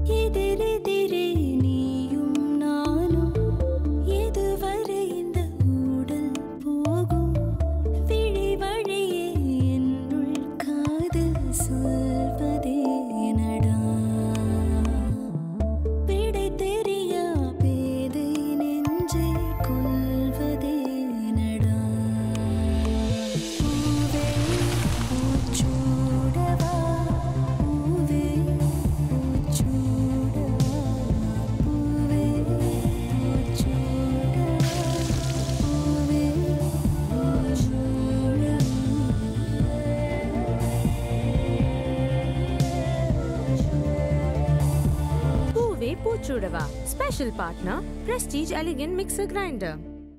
எதிரெதிரே நீயும் நானும் எதுவரை இந்த ஊடல் போகும் விழி வழியே என்னுள் காதல் சொல்வதே நடா விடை தெரியா பேதை நெஞ்சை கொள்வதே நடா பூவே பூச்சூடவா பூவே பூச்சூடவா பூவே பூச்சூடவா பூவே பூவே பூச்சுடவா special partner Prestige elegant mixer grinder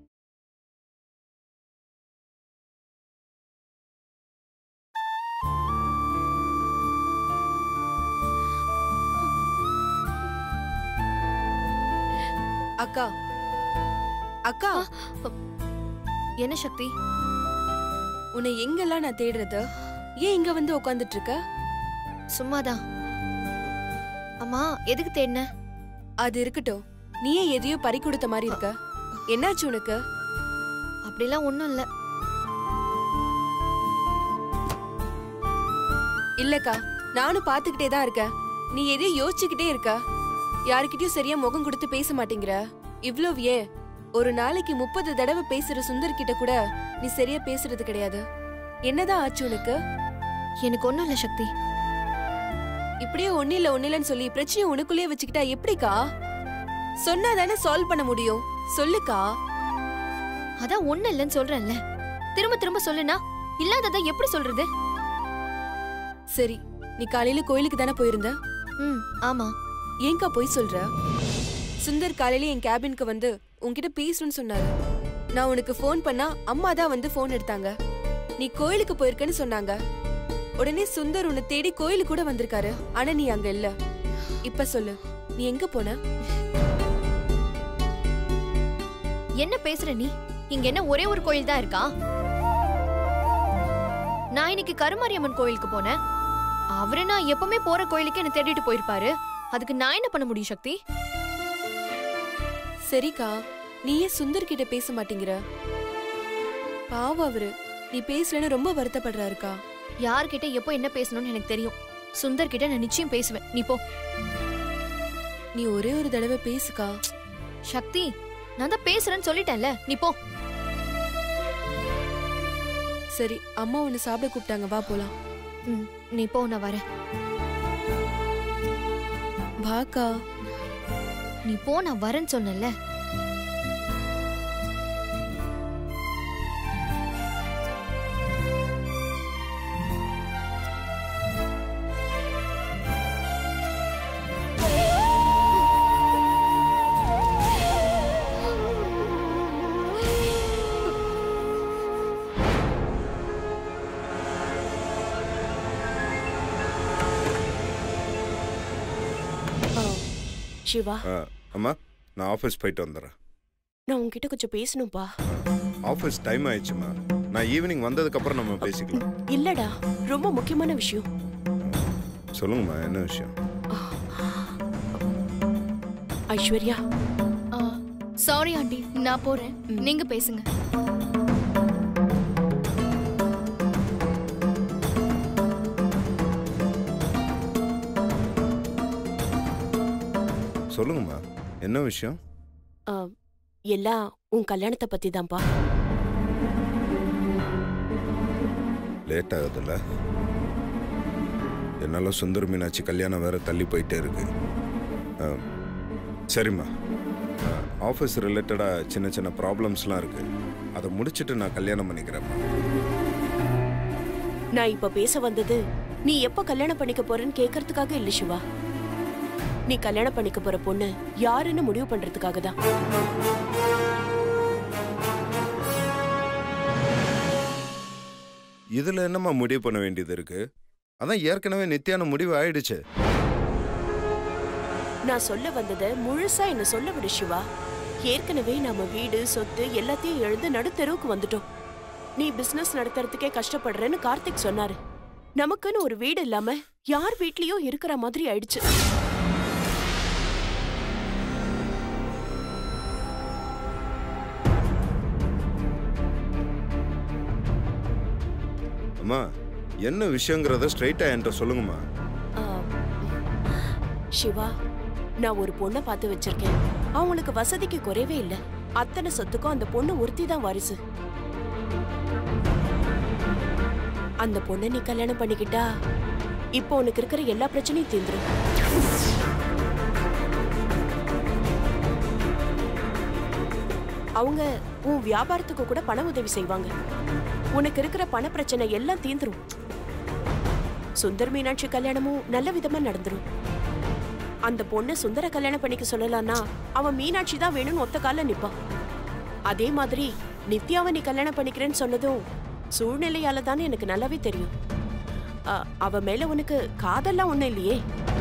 அக்கா அக்கா என்ன சக்தி உன்னை எங்கெல்லாம் நான் தேடுறது ஏன் இங்க வந்து உட்காந்துட்டு இருக்க சும்மாதான் அம்மா எதுக்கு தேடின அது இருக்கட்டும் நீயே எதையோ பறி கொடுத்த மாதிரி இருக்க என்னாச்சு உனக்கு அப்படிலாம் ஒண்ணும் இல்ல இல்லக்கா நானும் பாத்துக்கிட்டே தான் இருக்கேன் நீ எதையோ யோசிச்சுக்கிட்டே இருக்க யாருக்கிட்டயும் சரியா முகம் கொடுத்து பேச மாட்டேங்கிற இவ்ளோ ஏன் ஒரு நாளைக்கு முப்பது தடவை பேசுற சுந்தர் கிட்ட கூட நீ சரியா பேசுறது கிடையாது என்னதான் ஆச்சு உனக்கு எனக்கு ஒண்ணும் இல்ல சக்தி இப்படியே ஒண்ணு இல்ல ஒண்ணு இல்லன்னு சொல்லி பிரச்சனையை உனக்குள்ளேயே வச்சுக்கிட்டா எப்படிக்கா சொன்னா தானே சால்வ் பண்ண முடியும் சொல்லுக்கா அதான் ஒண்ணும் இல்லைன்னு சொல்றேன்ல திரும்ப திரும்ப சொல்லுனா இல்லாததை எப்படி சொல்றது சரி நீ காலையில கோயிலுக்கு தானே போயிருந்த ம் ஆமா ஏன்க்கா போய் சொல்ற சுந்தர் காலையில என் கேபினுக்கு வந்து உன்கிட்ட பேசணும்னு சொன்னாரு நான் உனக்கு ஃபோன் பண்ணா அம்மா தான் வந்து ஃபோன் எடுத்தாங்க நீ கோயிலுக்கு போயிருக்கேன்னு சொன்னாங்க உடனே சுந்தர் உன்னை தேடி கோயிலுக்கு கூட வந்திருக்காரு ஆனா நீ அங்க இல்ல இப்ப சொல்லு நீ எங்க போன என்ன பேசுற நீ இங்க என்ன ஒரே ஒரு கோயில் தான் இருக்கா நான் இன்னைக்கு கருமாரியம்மன் கோயிலுக்கு போனேன் அவரு நான் எப்பவுமே போற கோயிலுக்கு என்ன தேடிட்டு போயிருப்பாரு அதுக்கு நான் என்ன பண்ண முடியும் சக்தி சரிக்கா நீ ஏன் சுந்தர் கிட்ட பேச மாட்டேங்கிற பாவம் அவரு நீ பேசலன்னு ரொம்ப வருத்தப்படுறாருக்கா யார்கிட்ட எப்போ என்ன பேசணும்னு எனக்கு தெரியும் சுந்தர் கிட்ட நான் நிச்சயம் பேசுவேன் நீ போ நீ ஒரே ஒரு தடவை பேசுக்கா சக்தி நான் தான் பேசுறேன்னு சொல்லிட்டேன்ல நீ போ சரி அம்மா உன்னை சாப்பிட கூப்பிட்டாங்க வா போலாம் ம் நீ போ நான் வரேன் வாக்கா நீ போ நான் வரேன்னு சொன்னேன்ல சிவா ஆ, அம்மா நான் ஆஃபீஸ் போயிட்டு வந்துடுறேன் நான் உன்கிட்ட கொஞ்சம் பேசணும்பா ஆஃபீஸ் டைம் ஆயிடுச்சுமா நான் ஈவினிங் வந்ததுக்கப்புறம் நம்ம பேசிக்கலாம் இல்லடா ரொம்ப முக்கியமான விஷயம் சொல்லுங்கம்மா என்ன விஷயம் ஐஸ்வர்யா சாரி ஆண்டி நான் போறேன் நீங்க பேசுங்க சொல்லுங்கம்மா என்ன விஷயம் ஆ, எல்லாம் உன் கல்யாணத்தை பத்தி தான்ப்பா லேட் ஆகுதுல்ல என்னால் சுந்தர் மீனாட்சி கல்யாணம் வேற தள்ளி போயிட்டே இருக்கு ஆ, சரிம்மா ஆஃபீஸ் ரிலேட்டடாக சின்ன சின்ன ப்ராப்ளம்ஸ்லாம் இருக்கு அதை முடிச்சிட்டு நான் கல்யாணம் பண்ணிக்கிறேம்மா நான் இப்ப பேச வந்தது நீ எப்ப கல்யாணம் பண்ணிக்க போறேன்னு கேக்குறதுக்காக இல்ல சிவா நீ கல்யாணம் பண்ணிக்க போற பொண்ணு யாருன்னு முடிவு பண்றதுக்காக தான் இதில் என்னம்மா முடிவு பண்ண வேண்டியது இருக்கு அதான் ஏற்கனவே நித்தியான முடிவு ஆயிடுச்சு நான் சொல்ல வந்ததை முழுசா என்ன சொல்ல விடு சிவா ஏற்கனவே நாம வீடு சொத்து எல்லாத்தையும் எழுந்து நடுத்தெருவுக்கு வந்துட்டோம் நீ பிசினஸ் நடத்துறதுக்கே கஷ்டப்படுறேன்னு கார்த்திக் சொன்னாரு நமக்குன்னு ஒரு வீடு இல்லாம யார் வீட்லயோ இருக்கிற மாதிரி ஆயிடுச்சு அம்மா என்ன விஷயங்கிறத ஸ்ட்ரைட்டா என்கிட்ட சொல்லுங்கம்மா ஆ, சிவா நான் ஒரு பொண்ணை பார்த்து வச்சிருக்கேன் அவங்களுக்கு வசதிக்கு குறைவே இல்ல அத்தனை சொத்துக்கும் அந்த பொண்ணு ஒருத்தி தான் வாரிசு அந்த பொண்ணை நீ கல்யாணம் பண்ணிக்கிட்டா இப்போ உனக்கு இருக்கிற எல்லா பிரச்சனையும் தீந்துரும் அவங்க உன் வியாபாரத்துக்கு கூட பண உதவி செய்வாங்க உனக்கு இருக்கிற பண பிரச்சனை எல்லாம் தீந்துரும் சுந்தர் மீனாட்சி கல்யாணமும் நல்ல விதமா நடந்துரும் அந்த பொண்ணை சுந்தர கல்யாணம் பண்ணிக்க சொல்லலாம்னா அவன் மீனாட்சி தான் வேணும்னு ஒத்த கால நிப்பான் அதே மாதிரி நித்யாவை நீ கல்யாணம் பண்ணிக்கிறேன்னு சொன்னதும் சூழ்நிலையால தானே எனக்கு நல்லாவே தெரியும் அ, அவ மேல உனக்கு காதல்லாம் ஒண்ணும் இல்லையே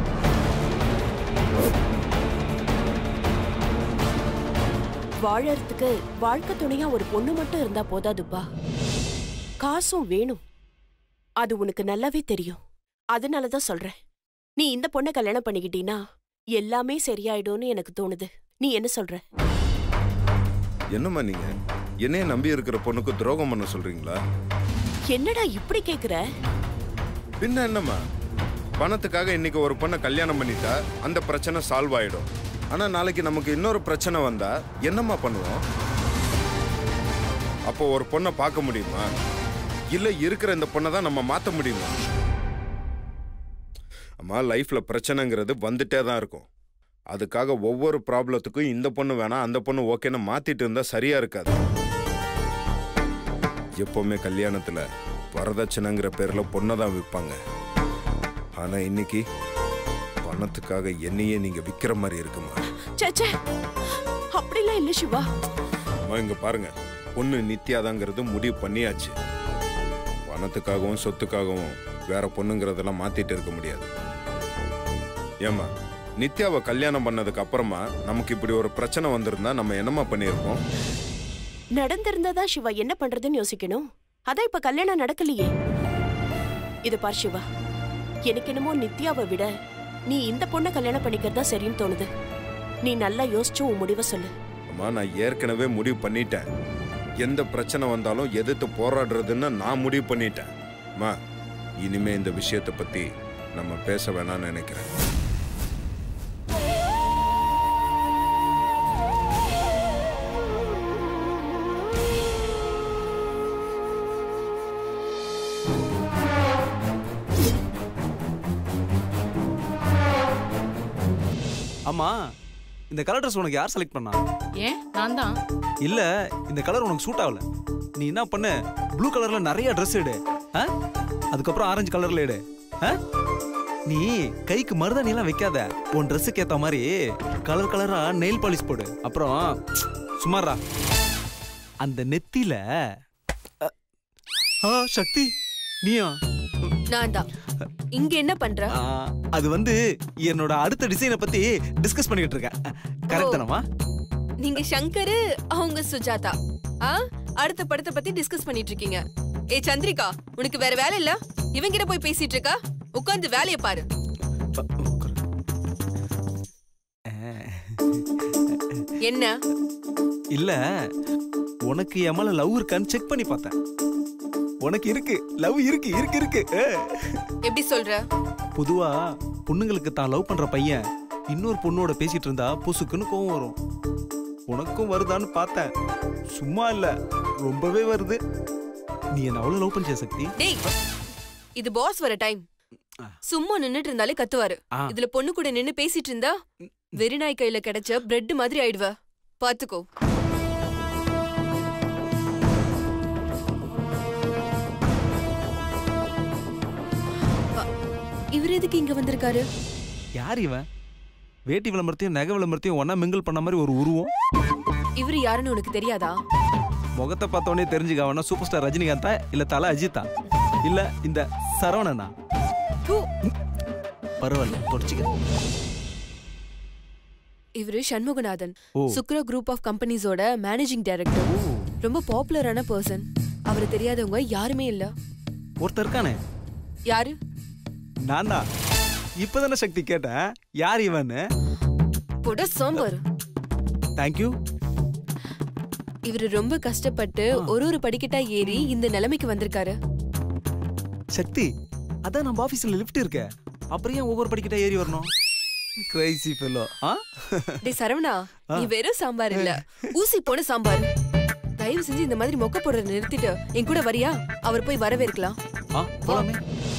வாழறதுக்கு வாழ்க்கை துணையா ஒரு பொண்ணு மட்டும் இருந்தா போதாதுப்பா காசும் வேணும் அது உனக்கு நல்லாவே தெரியும் அதனால தான் சொல்றேன் நீ இந்த பொண்ணை கல்யாணம் பண்ணிக்கிட்டீனா எல்லாமே சரியாயிடும்னு எனக்கு தோணுது நீ என்ன சொல்ற என்னம்மா நீங்க என்னைய நம்பி இருக்கிற பொண்ணுக்கு துரோகம் பண்ண சொல்றீங்களா என்னடா இப்படி கேக்குற பின்ன என்னம்மா பணத்துக்காக இன்னைக்கு ஒரு பொண்ணை கல்யாணம் பண்ணிட்டா அந்த பிரச்சனை சால்வ் ஆயிடும் ஆனா நாளைக்கு நமக்கு இன்னொரு பிரச்சனை வந்தா என்னம்மா பண்ணுவோம் அப்போ ஒரு பொண்ணை பார்க்க முடியுமா இல்ல இருக்கிற இந்த பொண்ணை தான் நம்ம மாத்த முடியுமா அம்மா லைஃப்ல பிரச்சனைங்கிறது வந்துட்டே தான் இருக்கும் அதுக்காக ஒவ்வொரு ப்ராப்ளத்துக்கும் இந்த பொண்ணு வேணாம் அந்த பொண்ணு ஓகேன்னு மாத்திட்டு இருந்தா சரியா இருக்காது எப்பவுமே கல்யாணத்துல வரதட்சணைங்கிற பேர்ல பொண்ணை தான் விற்பாங்க ஆனா இன்னைக்கு பணத்துக்காக என்னையே நீங்க விக்கிற மாதிரி இருக்குமா சேச்சே அப்படிலாம் இல்ல சிவா அம்மா இங்க பாருங்க பொண்ணு நித்யாதாங்கிறது முடிவு பண்ணியாச்சு பணத்துக்காகவும் சொத்துக்காகவும் வேற பொண்ணுங்கிறதெல்லாம் மாத்திட்டு இருக்க முடியாது ஏம்மா நித்யாவை கல்யாணம் பண்ணதுக்கு அப்புறமா நமக்கு இப்படி ஒரு பிரச்சனை வந்திருந்தா நம்ம என்னம்மா பண்ணியிருப்போம் நடந்திருந்ததா சிவா என்ன பண்றதுன்னு யோசிக்கணும் அதான் இப்ப கல்யாணம் நடக்கலையே இது பார் சிவா எனக்கு என்னமோ நித்யாவை விட நீ இந்த பொண்ணை கல்யாணம் பண்ணிக்கிறதா சரின்னு தோணுது நீ நல்லா யோசிச்சு உன் முடிவை சொல்லு அம்மா நான் ஏற்கனவே முடிவு பண்ணிட்டேன் எந்த பிரச்சனை வந்தாலும் எதிர்த்து போராடுறதுன்னு நான் முடிவு பண்ணிட்டேன் அம்மா இனிமே இந்த விஷயத்தை பத்தி நம்ம பேச வேணாம்னு நினைக்கிறேன் ஆமா இந்த கலர் ட்ரெஸ் உனக்கு யார் செலக்ட் பண்ணா ஏன் நான் தான் இல்ல இந்த கலர் உனக்கு சூட் ஆகல நீ என்ன பண்ண ப்ளூ கலர்ல நிறைய ட்ரெஸ் எடு ஆ? அதுக்கப்புறம் ஆரஞ்சு கலர்ல எடு ஆ? நீ கைக்கு மருதாணி எல்லாம் வைக்காத உன் ட்ரெஸ்ஸுக்கு ஏத்த மாதிரி கலர் கலரா நெயில் பாலிஷ் போடு அப்புறம் சுமாரா அந்த நெத்தியில அ, ஆ சக்தி நீயா நான் தான் இங்க என்ன பண்ற ஆ, அது வந்து என்னோட அடுத்த டிசைனை பத்தி டிஸ்கஸ் பண்ணிட்டு இருக்கேன் கரெக்ட் தானமா நீங்க சங்கரு அவங்க சுஜாதா ஆ அடுத்த படத்தை பத்தி டிஸ்கஸ் பண்ணிட்டு இருக்கீங்க ஏ சந்திரிகா உனக்கு வேற வேலை இல்ல இவங்கிட்ட போய் பேசிட்டு இருக்கா உட்கார்ந்து வேலைய பாரு என்ன இல்ல உனக்கு என் மேல லவ் இருக்கான்னு செக் பண்ணி பார்த்தேன் உனக்கு இருக்கு லவ் இருக்கு இருக்கு இருக்கு ஆ. எப்படி சொல்ற பொதுவா பொண்ணுங்களுக்கு தான் லவ் பண்ற பையன் இன்னொரு பொண்ணோட பேசிட்டு இருந்தா புசுக்குன்னு கோவம் வரும் உனக்கும் வருதான்னு பார்த்தேன் சும்மா இல்ல ரொம்பவே வருது நீ என்ன அவ்வளவு லவ் பண்ணிய சக்தி டேய் இது பாஸ் வர டைம் சும்மா நின்னுட்டு இருந்தாலே கத்துவாரு ஆ. இதுல பொண்ணு கூட நின்னு பேசிட்டு இருந்தா வெறிநாய் கையில கிடைச்ச பிரெட் மாதிரி ஆயிடுவ பாத்துக்கோ அ, இவர் எதுக்கு இங்க வந்திருக்காரு யார் இவன் வேட்டி விளம்பரத்தையும் நகை விளம்பரத்தையும் ஒன்னா மிங்கிள் பண்ண மாதிரி ஒரு உருவம் இவரு யாருன்னு உனக்கு தெரியாதா முகத்தை பார்த்தோன்னே தெரிஞ்சுக்க அவனா சூப்பர் ஸ்டார் ரஜினிகாந்தா இல்ல தல அஜித்தா இல்ல இந்த சரவணனா தூ, பரவாயில்ல தொடச்சிக்க இவரு சண்முகநாதன் ஓ. சுக்ரா குரூப் ஆஃப் கம்பெனிஸோட மேனேஜிங் டைரக்டர் ரொம்ப பாப்புலரான பர்சன் அவரு தெரியாதவங்க யாருமே இல்ல ஒருத்தர் இருக்கானே யாரு நான் தான் இப்பதானே சக்தி கேட்டேன் யார் இவன்னு போட சோம்பர் தேங்க்யூ இவரு ரொம்ப கஷ்டப்பட்டு ஒரு ஒரு படிக்கட்டா ஏறி இந்த நிலைமைக்கு வந்திருக்காரு சக்தி அதான் நம்ம ஆபீஸ்ல லிஃப்ட் இருக்க அப்புறம் ஏன் ஒவ்வொரு படிக்கிட்ட ஏறி வரணும் கிரைசி ஃபெல்லோ ஆ டேய் சரவணா நீ வெறும் சாம்பார் இல்ல ஊசி போன சாம்பார் தயவு செஞ்சு இந்த மாதிரி மொக்க போடுறத நிறுத்திட்டு என் கூட வரியா அவர் போய் வரவேற்கலாம் ஆ போலாமே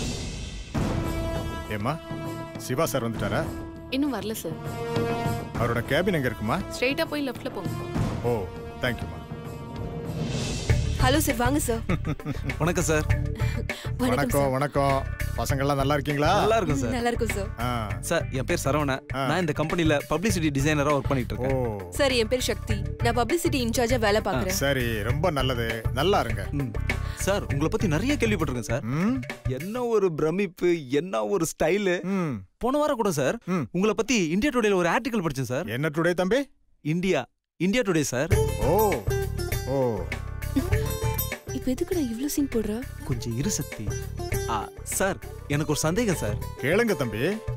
ஏம்மா சிவா சார் வந்துட்டாரா இன்னும் வரல சார் அவரோட கேபின் எங்க இருக்குமா ஸ்ட்ரைட்டா போய் லெஃப்ட்ல போங்க ஓ தேங்க்யூமா ஹலோ சார் வாங்க சார் வணக்கம் சார் வணக்கம் வணக்கம் சார் வணக்கம் பசங்கள்லாம் நல்லா இருக்கீங்களா நல்லா இருக்கும் சார் நல்லா இருக்கும் சார் ஆ, சார் என் பேர் சரவணன் ஆ. நான் இந்த கம்பெனில பப்ளிசிட்டி டிசைனரா ஒர்க் பண்ணிட்டு ஓ இருக்கேன் சார் என் பேர் சக்தி நான் பப்ளிசிட்டி இன்சார்ஜா வேலை பாக்குறேன் சரி ரொம்ப நல்லது நல்லா இருங்க ம். சார் உங்களை பத்தி நிறைய கேள்விப்பட்டிருக்கேன் சார் ம் என்ன ஒரு பிரமிப்பு என்ன ஒரு ஸ்டைலு ம் போன வாரம் கூட சார் ம். உங்களை பத்தி இந்தியா டுடேல ஒரு ஆர்டிகல் படிச்சேன் சார் என்ன டுடே தம்பி இந்தியா இந்தியா டுடே சார் ஓ ஓ இப்ப எதுக்கு நான் இவ்ளோ சீன் போடுற கொஞ்சம் இரு சக்தி ஆ, சார் எனக்கு ஒரு சந்தேகம் சார் கேளுங்க தம்பி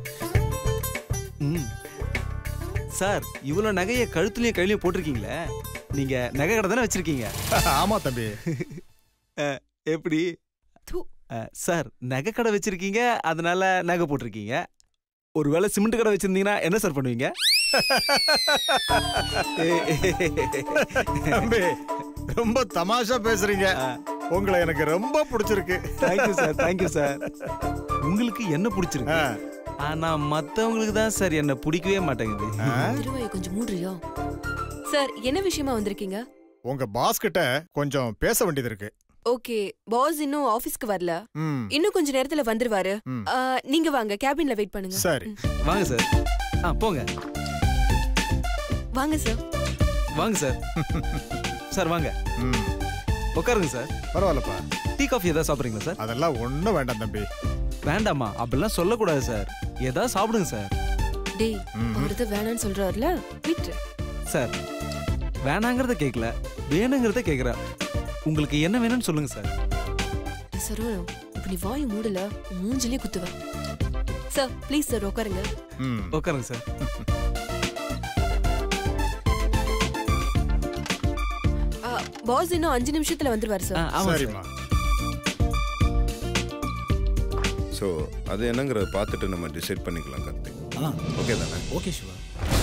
ம் சார் இவ்வளவு நகைய கழுத்துலயும் கையிலயும் போட்டிருக்கீங்களே நீங்க நகை கடை தானே வச்சிருக்கீங்க ஆமா தம்பி எப்படி தூ. அ, சார் நகை கடை வச்சிருக்கீங்க அதனால நகை போட்டிருக்கீங்க ஒருவேளை சிமெண்ட் கடை வச்சிருந்தீங்கன்னா என்ன சார் பண்ணுவீங்க தம்பி ரொம்ப தமாஷா பேசுறீங்க உங்களை எனக்கு ரொம்ப பிடிச்சிருக்கு தேங்க்யூ சார் தேங்க்யூ சார் உங்களுக்கு என்ன பிடிச்சிருக்கு ஆ, ஆனா மத்தவங்களுக்கு தான் சார் என்ன பிடிக்கவே மாட்டேங்குது ஆ, திருவாயை கொஞ்சம் மூடுறியா சார் என்ன விஷயமா வந்திருக்கீங்க உங்க பாஸ் கிட்ட கொஞ்சம் பேச வேண்டியது இருக்கு ஓகே பாஸ் இன்னும் ஆபீஸ்க்கு வரல ம் இன்னும் கொஞ்ச நேரத்துல வந்துருவாரு ம். ஆ, நீங்க வாங்க கேபின்ல வெயிட் பண்ணுங்க சரி வாங்க சார் ஆ போங்க வாங்க சார் வாங்க சார் சார் வாங்க ம் உட்காருங்க சார் பரவாயில்லப்பா டீ காஃபி ஏதாவது சாப்பிட்றீங்களா சார் அதெல்லாம் ஒண்ணும் வேண்டாம் தம்பி வேண்டாமா அப்படிலாம் சொல்லக்கூடாது சார் ஏதாவது சாப்பிடுங்க சார் டேய் ம். அவர்தான் வேணாம்னு சொல்றாருல விட்டு சார் வேணாங்கிறத கேட்கல வேணுங்கிறத கேட்குறேன் உங்களுக்கு என்ன வேணும்னு சொல்லுங்க சார் சரவணம் இப்ப நீ வாயை மூடல உன் மூஞ்சிலே குத்துவேன் சார் ப்ளீஸ் சார் உட்காருங்க ம் உட்காருங்க சார் பாஸ் இன்னும் அஞ்சு நிமிஷத்துல வந்துருவாரு ஆ சார் ஆமாம் சார் சரிம்மா ஸோ அது என்னங்கிறத பார்த்துட்டு நம்ம டிசைட் பண்ணிக்கலாம் கார்த்திக் ஆ ஓகே தானே ஓகே சிவா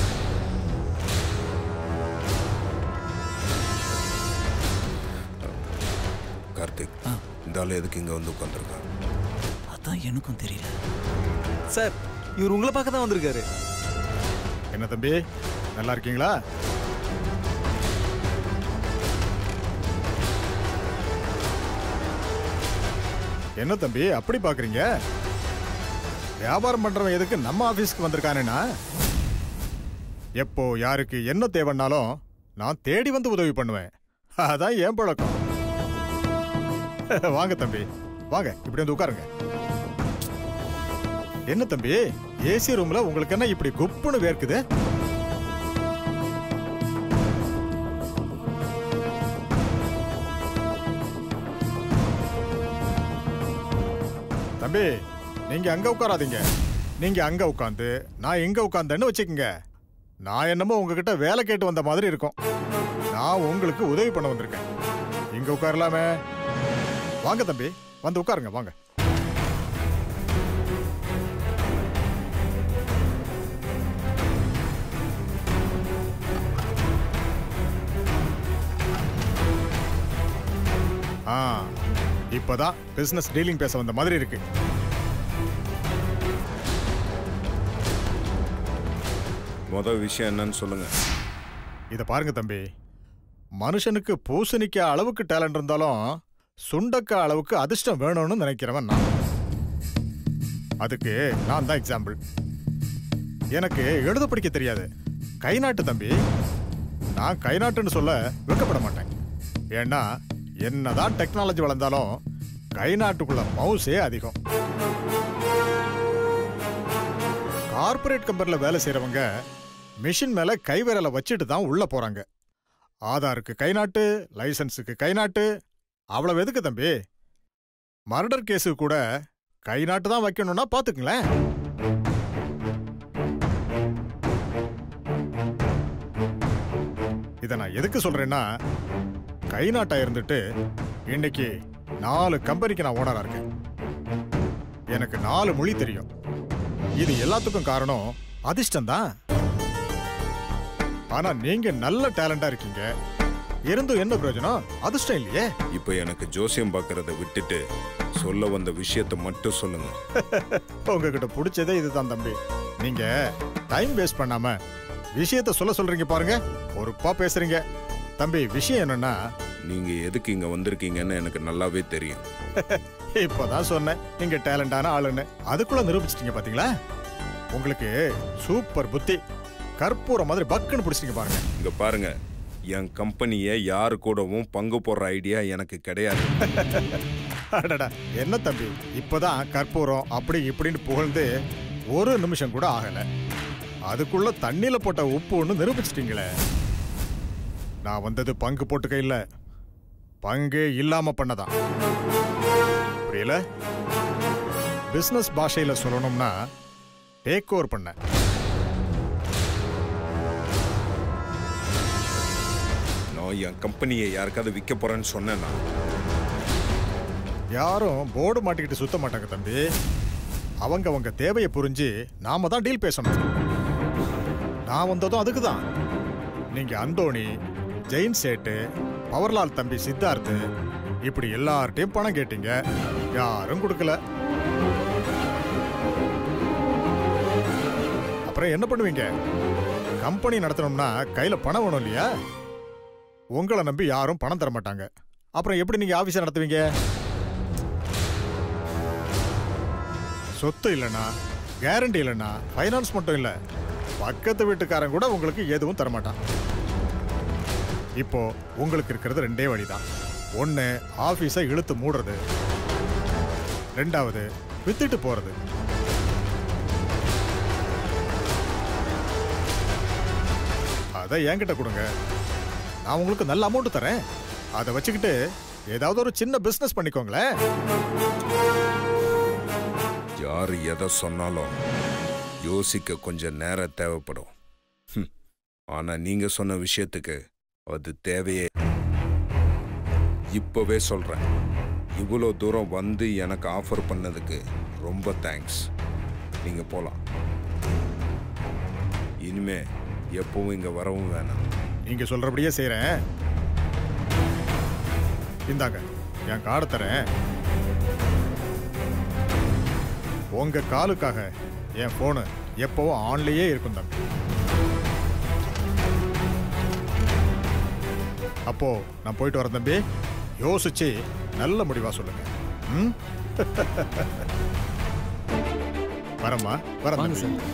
கார்த்திக் ஆ. இந்த ஆள் எதுக்கு இங்கே வந்து உட்காந்துருக்கான் அதான் எனக்கும் தெரியல சார் இவர் உங்களை பார்க்க தான் வந்திருக்காரு என்ன தம்பி நல்லா இருக்கீங்களா என்ன தம்பி அப்படி பாக்குறீங்க வியாபாரம் பண்றவன் எதுக்கு நம்ம ஆபீஸ்க்கு வந்திருக்கானேனா எப்போ யாருக்கு என்ன தேவைன்னாலும் நான் தேடி வந்து உதவி பண்ணுவேன் அதான் ஏன் பழக்கம் வாங்க தம்பி வாங்க இப்படி வந்து உட்காருங்க என்ன தம்பி ஏசி ரூம்ல உங்களுக்கு என்ன இப்படி குப்புன்னு வேர்க்குது தம்பி நீங்க அங்க உட்காராதீங்க நீங்க அங்க உட்காந்து நான் இங்க உட்காந்தேன்னு வச்சுக்கோங்க நான் என்னமோ உங்ககிட்ட வேலை கேட்டு வந்த மாதிரி இருக்கும் நான் உங்களுக்கு உதவி பண்ண வந்திருக்கேன் இங்க உட்காரலாமே வாங்க தம்பி வந்து உட்காருங்க வாங்க ஆ இப்பதான் பிசினஸ் டீலிங் பேச வந்த மாதிரி இருக்கு மொதல் விஷயம் என்னன்னு சொல்லுங்க இத பாருங்க தம்பி மனுஷனுக்கு பூசணிக்காய் அளவுக்கு டேலண்ட் இருந்தாலும் சுண்டக்காய் அளவுக்கு அதிர்ஷ்டம் வேணும்னு நினைக்கிறவன் நான் அதுக்கு நான் தான் எக்ஸாம்பிள் எனக்கு எழுத படிக்க தெரியாது கை நாட்டு தம்பி நான் கை நாட்டுன்னு சொல்ல வெட்கப்பட மாட்டேன் ஏன்னா என்னதான் டெக்னாலஜி வளர்ந்தாலும் கை நாட்டுக்குள்ள மவுஸே அதிகம் கார்ப்பரேட் கம்பெனில வேலை செய்றவங்க மிஷின் மேல கை விரலை வச்சுட்டு தான் உள்ள போறாங்க ஆதாருக்கு கை நாட்டு லைசன்ஸுக்கு கை நாட்டு அவ்வளவு எதுக்கு தம்பி மர்டர் கேஸுக்கு கூட கை நாட்டு தான் வைக்கணும்னா பாத்துக்கங்களேன் இதை நான் எதுக்கு சொல்றேன்னா கை நாட்டா இருந்துட்டு இன்னைக்கு நாலு கம்பெனிக்கு நான் ஓனரா இருக்கேன் எனக்கு நாலு மொழி தெரியும் இது எல்லாத்துக்கும் காரணம் அதிர்ஷ்டம் தான் ஆனா நீங்க நல்ல டேலண்டா இருக்கீங்க இருந்தும் என்ன பிரயோஜனம் அதிர்ஷ்டம் இல்லையே இப்போ எனக்கு ஜோசியம் பார்க்கறத விட்டுட்டு சொல்ல வந்த விஷயத்தை மட்டும் சொல்லுங்க உங்ககிட்ட பிடிச்சதே இதுதான் தம்பி நீங்க டைம் வேஸ்ட் பண்ணாம விஷயத்த சொல்ல சொல்றீங்க பாருங்க பொறுப்பா பேசுறீங்க தம்பி விஷயம் என்னன்னா நீங்க எதுக்கு இங்க வந்திருக்கீங்கன்னு எனக்கு நல்லாவே தெரியும் இப்பதான் சொன்னேன் நீங்க டேலண்டான ஆளுன்னு அதுக்குள்ள நிரூபிச்சிட்டீங்க பாத்தீங்களா உங்களுக்கு சூப்பர் புத்தி கற்பூரம் மாதிரி பக்குன்னு பிடிச்சிட்டீங்க பாருங்க இங்க பாருங்க என் கம்பெனியை யாரு கூடவும் பங்கு போடுற ஐடியா எனக்கு கிடையாது அடடா என்ன தம்பி இப்பதான் கற்பூரம் அப்படி இப்படின்னு புகழ்ந்து ஒரு நிமிஷம் கூட ஆகல அதுக்குள்ள தண்ணியில போட்ட உப்பு ஒண்ணு நிரூபிச்சிட்டீங்களே நான் வந்தது பங்கு போட்டுக்க இல்ல பங்கே இல்லாம பண்ணதான் புரியல பிசினஸ் பாஷையில சொல்லணும்னா டேக் ஓவர் பண்ண நான் என் கம்பெனியை யாருக்காவது விற்க போறேன்னு சொன்னேன்னா யாரும் போர்டு மாட்டிக்கிட்டு சுத்த மாட்டாங்க தம்பி அவங்க அவங்க தேவையை புரிஞ்சு நாம தான் டீல் பேசணும் நான் வந்ததும் அதுக்கு தான் நீங்க அந்தோணி ஜெயின் சேட்டு பவர்லால் தம்பி சித்தார்த்து இப்படி எல்லார்ட்டையும் பணம் கேட்டீங்க யாரும் கொடுக்கல அப்புறம் என்ன பண்ணுவீங்க கம்பெனி நடத்தணும்னா கையில பணம் வேணும் இல்லையா உங்களை நம்பி யாரும் பணம் தர மாட்டாங்க அப்புறம் எப்படி நீங்க ஆபீஸை நடத்துவீங்க சொத்து இல்லைன்னா கேரண்டி இல்லைன்னா ஃபைனான்ஸ் மட்டும் இல்லை பக்கத்து வீட்டுக்காரன் கூட உங்களுக்கு எதுவும் தரமாட்டான் இப்போ உங்களுக்கு இருக்கிறது ரெண்டே வழிதான் ஒன்று ஆஃபீஸை இழுத்து மூடுறது ரெண்டாவது வித்துட்டு போறது அதை என்கிட்ட கொடுங்க நான் உங்களுக்கு நல்ல அமௌண்ட் தரேன் அதை வச்சுக்கிட்டு ஏதாவது ஒரு சின்ன பிஸ்னஸ் பண்ணிக்கோங்களேன் யார் எதை சொன்னாலும் யோசிக்க கொஞ்சம் நேரம் தேவைப்படும் ஹம். ஆனா நீங்க சொன்ன விஷயத்துக்கு அது தேவையே இப்பவே சொல்றேன் இவ்வளோ தூரம் வந்து எனக்கு ஆஃபர் பண்ணதுக்கு ரொம்ப தேங்க்ஸ் நீங்க போலாம் இனிமே எப்பவும் இங்க வரவும் வேணாம் நீங்க சொல்றபடியே செய்றேன் இந்தாங்க என் கார்டு தரேன் உங்க காலுக்காக என் போனு எப்பவும் ஆன்லயே இருக்கும் தம்பி அப்போ நான் போயிட்டு வரேன் தம்பி யோசிச்சு நல்ல முடிவா சொல்லுங்க ம் வரம்மா வரேன் வாங்க தம்பி.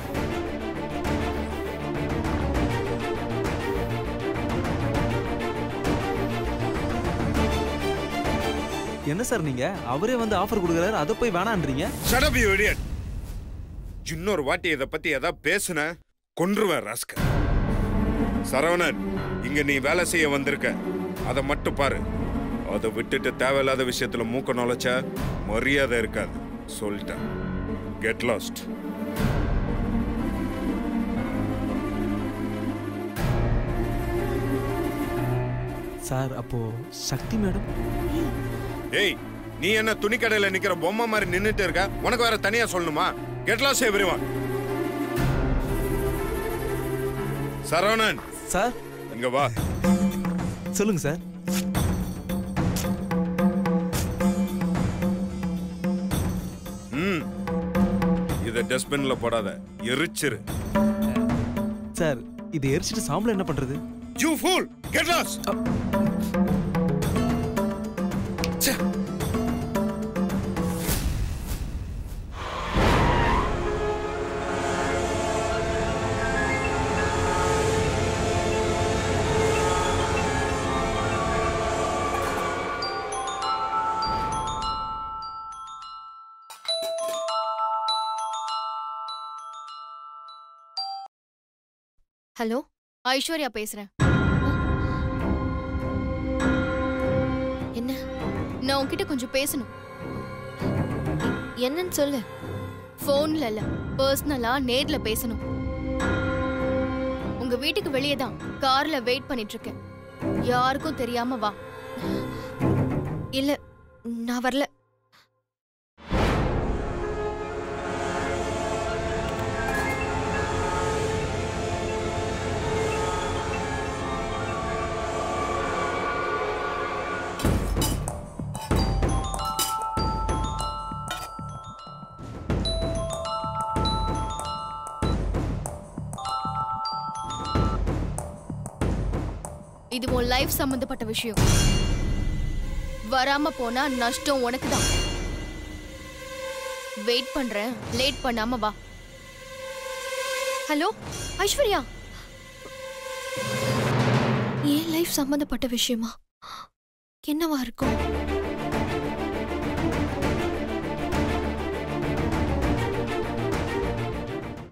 என்ன சார் நீங்க அவரே வந்து ஆஃபர் கொடுக்குறாரு அதை போய் வேணான்றீங்க Shut up, you idiot! இன்னொரு வாட்டி இதை பத்தி ஏதாவது பேசுன கொன்றுவேன் ராஸ்க சரவணன் இங்க நீ வேலை செய்ய வந்திருக்க அதை மட்டும் பாரு அதை விட்டுட்டு தேவையில்லாத விஷயத்துல மூக்க நுழைச்சா மரியாதை இருக்காது சொல்லிட்டேன் கெட் லாஸ்ட் சார் அப்போ சக்தி மேடம் ஏய் நீ என்ன துணிக்கடையில நிக்கிற பொம்மை மாதிரி நின்னுட்டு இருக்க உனக்கு வேற தனியா சொல்லணுமா get lost everyone Saravanan sir இங்க வா சொல்லுங்க சார் ம் இத டஸ்ட்பின்ல போடாத எரிச்சிரு சார் இதை எரிச்சிட்டு சாம்பல் என்ன பண்றது you fool get lost hello Aishwarya பேசுறேன் என்ன நான் உன்கிட்ட கொஞ்சம் பேசணும் எ- என்னன்னு சொல்லு ஃபோன்ல இல்ல பர்சனலா நேர்ல பேசணும் உங்க வீட்டுக்கு வெளியே தான் கார்ல வெயிட் பண்ணிட்டு இருக்கேன் யாருக்கும் தெரியாம வா இல்ல நான் வரல இது உன் லைஃப் சம்பந்தப்பட்ட விஷயம் வராம போனா நஷ்டம் உனக்கு தான் வெயிட் பண்றேன் லேட் பண்ணாம வா ஹலோ ஐஸ்வர்யா என் லைஃப் சம்பந்தப்பட்ட விஷயமா என்னவா இருக்கும்